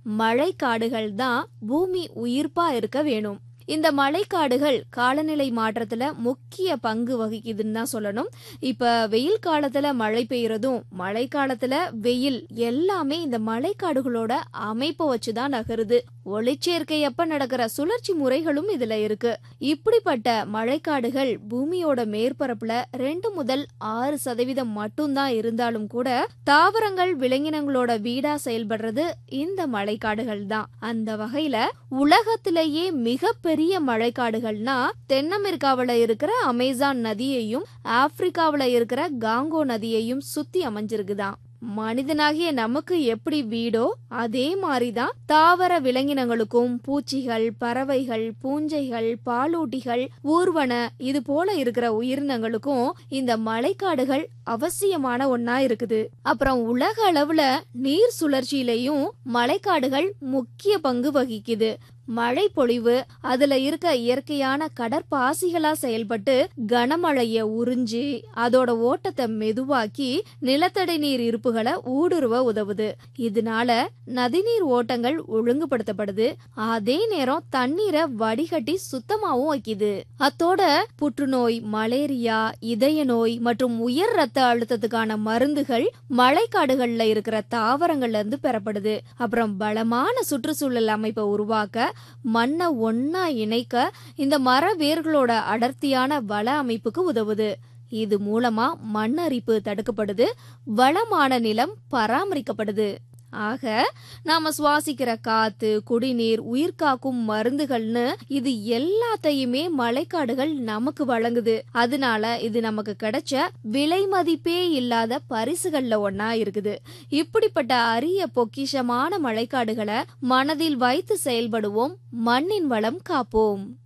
மழைக்காடுகள் தான் பூமி உயிர்ப்பா இருக்க வேணும் இந்த மழைக்காடுகள் காலநிலை மாற்றத்துல முக்கிய பங்கு வகிக்குதுன்னு தான் சொல்லணும் இப்ப வெயில் காலத்துல மழை பெய்யறதும் மழை காலத்துல வெயில் எல்லாமே இந்த மழைக்காடுகளோட அமைப்பை வச்சுதான் நகருது ஒளிச்சேர்க்கை அப்ப நடக்கிற சுழற்சி முறைகளும் இதுல இருக்கு இப்படிப்பட்ட மழைக்காடுகள் பூமியோட மேற்பரப்புல ரெண்டு முதல் ஆறு சதவீதம் மட்டும்தான் இருந்தாலும் கூட தாவரங்கள் விலங்கினங்களோட வீடா செயல்படுறது இந்த மழைக்காடுகள் தான் அந்த வகையில உலகத்திலேயே மிகப்பெரிய மழைக்காடுகள்னா தென் அமெரிக்காவுல இருக்கிற அமேசான் நதியையும் ஆப்பிரிக்காவுல இருக்கிற காங்கோ நதியையும் சுத்தி அமைஞ்சிருக்குதான் மனிதனாகிய நமக்கு எப்படி வீடோ அதே மாதிரிதான் தாவர விலங்கினங்களுக்கும் பூச்சிகள் பறவைகள் பூஞ்சைகள் பாலூட்டிகள் ஊர்வன இது போல இருக்கிற உயிரினங்களுக்கும் இந்த மழைக்காடுகள் அவசியமான ஒன்னா இருக்குது அப்புறம் உலக அளவுல நீர் சுழற்சியிலையும் மழைக்காடுகள் முக்கிய பங்கு வகிக்குது மழை பொழிவு அதுல இருக்க இயற்கையான கடற்பாசிகளா செயல்பட்டு கனமழைய உறிஞ்சி அதோட ஓட்டத்தை மெதுவாக்கி நிலத்தடி நீர் இருப்புகளை ஊடுருவ உதவுது இதனால நதிநீர் ஓட்டங்கள் ஒழுங்குபடுத்தப்படுது அதே நேரம் தண்ணீரை வடிகட்டி சுத்தமாவும் வைக்குது அத்தோட புற்றுநோய் மலேரியா இதய நோய் மற்றும் உயர் ரத்த அழுத்தத்துக்கான மருந்துகள் மழைக்காடுகள்ல இருக்கிற தாவரங்கள்ல இருந்து பெறப்படுது அப்புறம் பலமான சுற்றுச்சூழல் அமைப்பை உருவாக்க மண்ணை ஒன்னா இணைக்க இந்த மர வேர்களோட அடர்த்தியான வள அமைப்புக்கு உதவுது இது மூலமா மண் அரிப்பு தடுக்கப்படுது வளமான நிலம் பராமரிக்கப்படுது ஆக நாம சுவாசிக்கிற காத்து குடிநீர் உயிர்காக்கும் மருந்துகள்னு இது எல்லாத்தையுமே மழைக்காடுகள் நமக்கு வழங்குது அதனால இது நமக்கு கிடைச்ச விலை மதிப்பே இல்லாத பரிசுகள்ல ஒன்னா இருக்குது இப்படிப்பட்ட அரிய பொக்கிஷமான மழைக்காடுகளை மனதில் வைத்து செயல்படுவோம் மண்ணின் வளம் காப்போம்